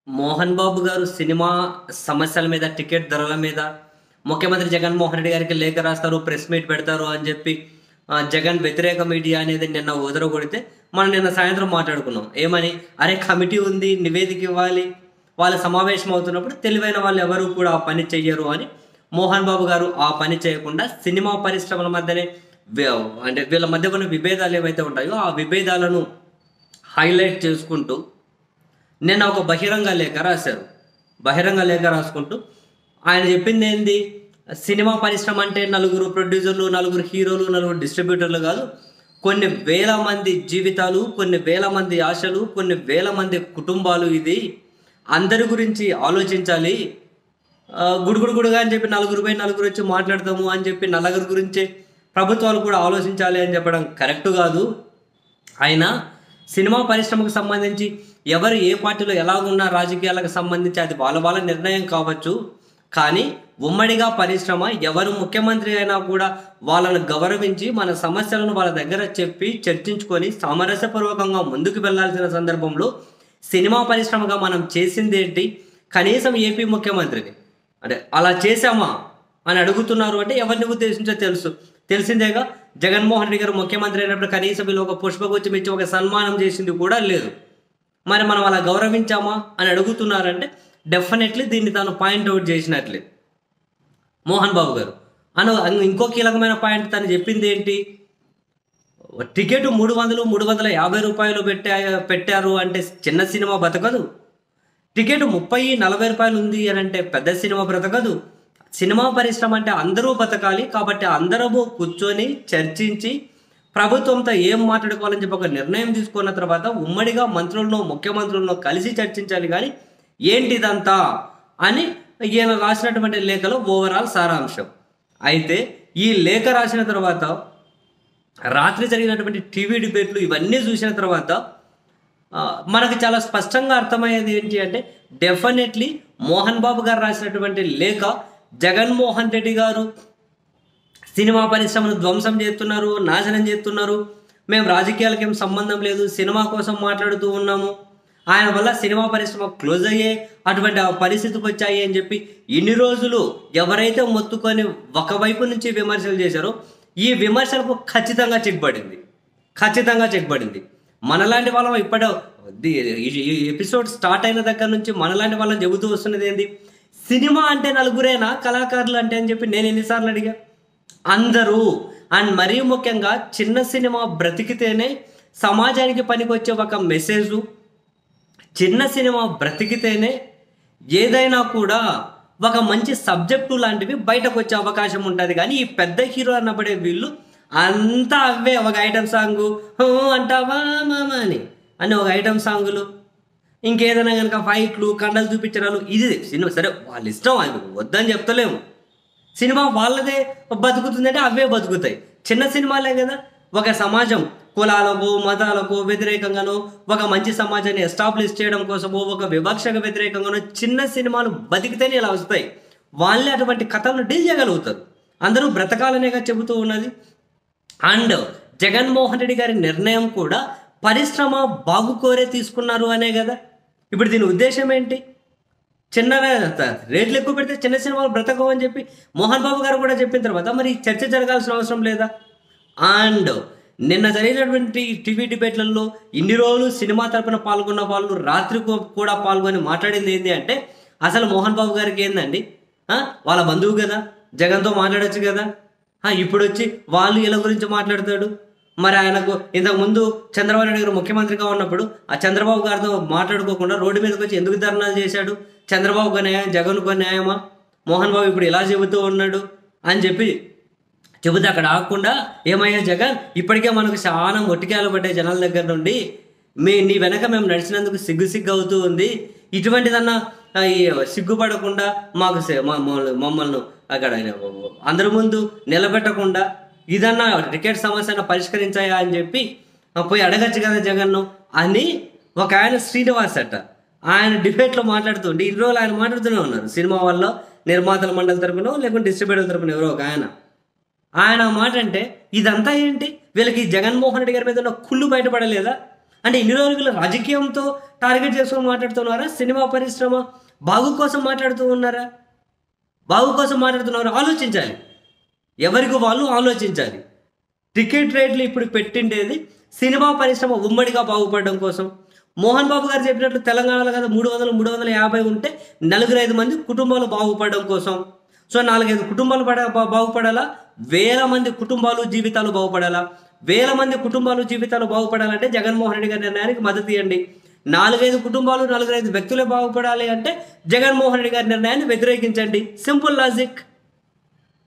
మోహన్ బాబు గారు సినిమా సమస్యల మీద టికెట్ ధరల మీద ముఖ్యమంత్రి జగన్మోహన్ రెడ్డి గారికి లేఖ రాస్తారు ప్రెస్ మీట్ పెడతారు అని చెప్పి ఆ, జగన్ వ్యతిరేక మీడియా అనేది నిన్న ఉదరగొడితే మనం నిన్న సాయంత్రం మాట్లాడుకున్నాం ఏమని అరే కమిటీ ఉంది నివేదిక ఇవ్వాలి వాళ్ళు సమావేశం అవుతున్నప్పుడు తెలివైన వాళ్ళు ఎవరు కూడా ఆ పని చెయ్యరు అని మోహన్ బాబు గారు ఆ పని చేయకుండా సినిమా పరిశ్రమల మధ్యనే వే- అంటే వీళ్ళ మధ్య ఉన్న విభేదాలు ఏవైతే ఉంటాయో ఆ విభేదాలను హైలైట్ చేసుకుంటూ నిన్న ఒక బహిరంగ లేఖ రాశారు బహిరంగ లేఖ రాసుకుంటూ ఆయన చెప్పింది ఏంది సినిమా పరిశ్రమ అంటే నలుగురు ప్రొడ్యూసర్లు నలుగురు హీరోలు నలుగురు డిస్ట్రిబ్యూటర్లు కాదు కొన్ని వేల మంది జీవితాలు కొన్ని వేల మంది ఆశలు కొన్ని వేల మంది కుటుంబాలు ఇది అందరి గురించి ఆలోచించాలి ఆ, గుడుగుడు గుడుగా అని చెప్పి నలుగురు పోయి నలుగురు వచ్చి మాట్లాడతాము అని చెప్పి నలుగురు గురించే ప్రభుత్వాలు కూడా ఆలోచించాలి అని చెప్పడం కరెక్ట్ కాదు అయినా సినిమా పరిశ్రమకు సంబంధించి ఎవరు ఏ పార్టీలో ఎలాగున్నా రాజకీయాలకు సంబంధించి అది వాళ్ళ వాళ్ళ నిర్ణయం కావచ్చు కానీ ఉమ్మడిగా పరిశ్రమ ఎవరు ముఖ్యమంత్రి అయినా కూడా వాళ్ళను గౌరవించి మన సమస్యలను వాళ్ళ దగ్గర చెప్పి చర్చించుకొని సామరస్యపూర్వకంగా ముందుకు వెళ్ళాల్సిన సందర్భంలో సినిమా పరిశ్రమగా మనం చేసింది ఏంటి కనీసం ఏపీ ముఖ్యమంత్రిని అంటే అలా చేశామా అని అడుగుతున్నారు అంటే ఎవరిని ఉద్దేశించో తెలుసు తెలిసిందేగా జగన్మోహన్ రెడ్డి గారు ముఖ్యమంత్రి అయినప్పుడు కనీసం వీళ్ళు ఒక పుష్పగుచ్చం ఇచ్చి ఒక సన్మానం చేసింది కూడా లేదు మరి మనం అలా గౌరవించామా అని అడుగుతున్నారంటే డెఫినెట్లీ దీన్ని తాను పాయింట్అవుట్ చేసినట్లే మోహన్ బాబు గారు అను అను- ఇంకో కీలకమైన పాయింట్ తను చెప్పింది ఏంటి టికెట్ మూడు వందలు మూడు వందల యాభై రూపాయలు పెట్టా పెట్టారు అంటే చిన్న సినిమా బతకదు టికెట్ ముప్పై నలభై రూపాయలు ఉంది అని అంటే పెద్ద సినిమా బ్రతకదు సినిమా పరిశ్రమ అంటే అందరూ బతకాలి కాబట్టి అందరము కూర్చొని చర్చించి ప్రభుత్వంతో ఏం మాట్లాడుకోవాలని చెప్పి ఒక నిర్ణయం తీసుకున్న తర్వాత ఉమ్మడిగా మంత్రులను ముఖ్యమంత్రులను కలిసి చర్చించాలి కానీ ఏంటిదంతా అని ఈయన రాసినటువంటి లేఖలో ఓవరాల్ సారాంశం అయితే ఈ లేఖ రాసిన తర్వాత రాత్రి జరిగినటువంటి టీవీ డిబేట్లు ఇవన్నీ చూసిన తర్వాత ఆ, మనకు చాలా స్పష్టంగా అర్థమయ్యేది ఏంటి అంటే డెఫినెట్లీ మోహన్ బాబు గారు రాసినటువంటి లేఖ జగన్మోహన్ రెడ్డి గారు సినిమా పరిశ్రమను ధ్వంసం చేస్తున్నారు నాశనం చేస్తున్నారు మేము రాజకీయాలకు ఏం సంబంధం లేదు సినిమా కోసం మాట్లాడుతూ ఉన్నాము ఆయన వల్ల సినిమా పరిశ్రమ క్లోజ్ అయ్యే అటువంటి ఆ పరిస్థితికి వచ్చాయి అని చెప్పి ఇన్ని రోజులు ఎవరైతే మొత్తుకొని ఒకవైపు నుంచి విమర్శలు చేశారో ఈ విమర్శలకు ఖచ్చితంగా చిక్కుపడింది ఖచ్చితంగా చెక్కబడింది మనలాంటి వాళ్ళం ఇప్పటి ది- ఈ- ఈ ఎపిసోడ్ స్టార్ట్ అయిన దగ్గర నుంచి మనలాంటి వాళ్ళం చెబుతూ వస్తున్నది ఏంది సినిమా అంటే నలుగురేనా కళాకారులు అంటే అని చెప్పి నేను ఎన్నిసార్లు అడిగా అందరూ అండ్ మరీ ముఖ్యంగా చిన్న సినిమా బ్రతికితేనే సమాజానికి పనికొచ్చే ఒక మెసేజ్ చిన్న సినిమా బ్రతికితేనే ఏదైనా కూడా ఒక మంచి సబ్జెక్టు లాంటివి బయటకు వచ్చే అవకాశం ఉంటుంది కానీ ఈ పెద్ద హీరో అన్నప్పుడే వీళ్ళు అంతా అవే ఒక ఐటమ్ సాంగ్ అంటావా మామ అని అని ఒక ఐటమ్ సాంగులు ఇంకేదైనా కనుక ఫైట్లు కండలు చూపించడాలు ఇది సినిమా సరే వాళ్ళ ఇష్టం అది వద్దని చెప్తలేము సినిమా వాళ్ళదే బతుకుతుందంటే అవే బతుకుతాయి చిన్న సినిమాలే కదా ఒక సమాజం కులాలకు మతాలకు వ్యతిరేకంగానో ఒక మంచి సమాజాన్ని ఎస్టాబ్లిష్ చేయడం కోసమో ఒక వివక్షకు వ్యతిరేకంగానో చిన్న సినిమాలు బతికితేనే ఇలా వస్తాయి వాళ్ళే అటువంటి కథలను డీల్ చేయగలుగుతారు అందరూ బ్రతకాలనేగా చెబుతూ ఉన్నది అండ్ జగన్మోహన్ రెడ్డి గారి నిర్ణయం కూడా పరిశ్రమ బాగు కోరే తీసుకున్నారు అనే కదా ఇప్పుడు దీని ఉద్దేశం ఏంటి చిన్న రేట్లు ఎక్కువ పెడితే చిన్న సినిమాలు బ్రతకవు అని చెప్పి మోహన్ బాబు గారు కూడా చెప్పిన తర్వాత మరి చర్చ జరగాల్సిన అవసరం లేదా అండ్ నిన్న జరిగినటువంటి టీవీ డిబేట్లలో ఇన్ని రోజులు సినిమా తరపున పాల్గొన్న వాళ్ళు రాత్రి కూ- కూడా పాల్గొని మాట్లాడింది ఏంటి అంటే అసలు మోహన్ బాబు గారికి ఏందండి ఆ? వాళ్ళ బంధువు కదా జగన్తో మాట్లాడొచ్చు కదా ఆ, ఇప్పుడు వచ్చి వాళ్ళు ఇలా గురించి మాట్లాడతాడు మరి ఆయనకు ఇంతకుముందు చంద్రబాబు నాయుడు గారు ముఖ్యమంత్రిగా ఉన్నప్పుడు ఆ చంద్రబాబు గారితో మాట్లాడుకోకుండా రోడ్డు మీదకి వచ్చి ఎందుకు ధర్నాలు చేశాడు చంద్రబాబుకు న్యాయం జగన్కు న్యాయమా మోహన్ బాబు ఇప్పుడు ఇలా చెబుతూ ఉన్నాడు అని చెప్పి చెబుతే అక్కడ ఆగకుండా ఏమయ్యా జగన్ ఇప్పటికే మనకు చాలా మొట్టికాయలు పడ్డాయి జనాల దగ్గర నుండి మీ నీ వెనక మేము నడిచినందుకు సిగ్గు సిగ్గు అవుతూ ఉంది ఇటువంటిదన్నా ఆ, ఈ సిగ్గుపడకుండా మాకు సే- మా- మమ్మల్ని మమ్మల్ని అక్కడ అందరి ముందు నిలబెట్టకుండా ఇదన్నా టికెట్ సమస్యను పరిష్కరించాయా అని చెప్పి ఆ, పోయి అడగచ్చు కదా జగన్ను అని ఒక ఆయన శ్రీనివాస్ అట ఆయన డిబేట్లో మాట్లాడుతుంటే ఇన్ని రోజులు ఆయన మాట్లాడుతూనే ఉన్నారు సినిమా వల్ల నిర్మాతల మండలి తరపున లేకుంటే డిస్ట్రిబ్యూటర్ తరపున ఎవరో ఒక ఆయన ఆయన ఆ మాట అంటే ఇదంతా ఏంటి వీళ్ళకి జగన్మోహన్ రెడ్డి గారి మీద ఉన్న కుళ్ళు బయటపడలేదా అంటే ఇన్ని రోజులు రాజకీయంతో టార్గెట్ చేసుకొని మాట్లాడుతున్నారా సినిమా పరిశ్రమ బాగు కోసం మాట్లాడుతూ ఉన్నారా బాగు కోసం మాట్లాడుతున్నారు ఆలోచించాలి ఎవరికి వాళ్ళు ఆలోచించాలి టికెట్ రేట్లు ఇప్పుడు పెట్టిండేది సినిమా పరిశ్రమ ఉమ్మడిగా బాగుపడడం కోసం మోహన్ బాబు గారు చెప్పినట్లు తెలంగాణలో కదా మూడు వందలు మూడు వందల యాభై ఉంటే నలుగురు ఐదు మంది కుటుంబాలు బాగుపడడం కోసం సో నాలుగైదు కుటుంబాలు పడ బా- బాగుపడాలా వేల మంది కుటుంబాలు జీవితాలు బాగుపడాలా వేల మంది కుటుంబాలు జీవితాలు బాగుపడాలంటే జగన్మోహన్ రెడ్డి గారి నిర్ణయానికి మద్దతు ఇవ్వండి నాలుగైదు కుటుంబాలు నాలుగైదు వ్యక్తులే బాగుపడాలి అంటే జగన్మోహన్ రెడ్డి గారి నిర్ణయాన్ని వ్యతిరేకించండి సింపుల్ లాజిక్